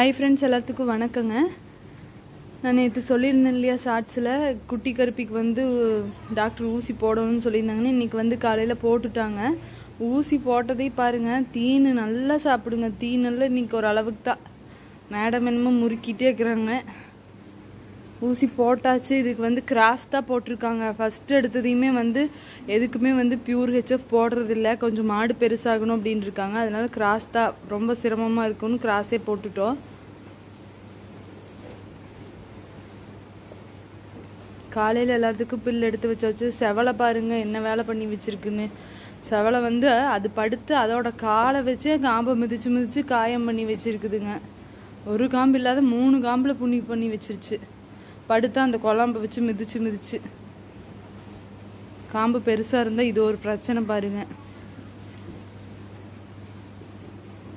hi friends எல்லாத்துக்கும் வணக்கங்க நான் நேற்று சொல்லியிருந்தேன் இல்லையா ஷார்ட்ஸில் குட்டி கருப்பிக்கு வந்து டாக்டர் ஊசி போடணும்னு சொல்லியிருந்தாங்கன்னு இன்றைக்கி வந்து காலையில் போட்டுட்டாங்க ஊசி போட்டதே பாருங்கள் தீனு நல்லா சாப்பிடுங்க தீனெல்லாம் இன்றைக்கி ஒரு அளவுக்கு தான் மேடம் என்னமோ முறுக்கிட்டே இருக்கிறாங்க ஊசி போட்டாச்சு இதுக்கு வந்து கிராஸ் தான் போட்டிருக்காங்க ஃபஸ்ட்டு எடுத்ததையுமே வந்து எதுக்குமே வந்து பியூர் ஹெச்எஃப் போடுறதில்ல கொஞ்சம் மாடு பெருசாகணும் அப்படின்னு இருக்காங்க அதனால கிராஸ் தான் ரொம்ப சிரமமாக இருக்கும்னு கிராஸே போட்டுட்டோம் காலையில் எல்லாத்துக்கும் பில் எடுத்து வச்சாச்சு செவலை பாருங்க என்ன வேலை பண்ணி வச்சிருக்குன்னு செவலை வந்து அது படுத்து அதோட காலை வச்சு காம்பை மிதிச்சு மிதிச்சு காயம் பண்ணி வச்சிருக்குதுங்க ஒரு காம்பு இல்லாத மூணு காம்பில் புண்ணி பண்ணி வச்சிருச்சு படுத்தா அந்த குழம்பு வச்சு மிதிச்சு மிதிச்சு காம்பு பெருசாக இருந்தால் இது ஒரு பிரச்சனை பாருங்க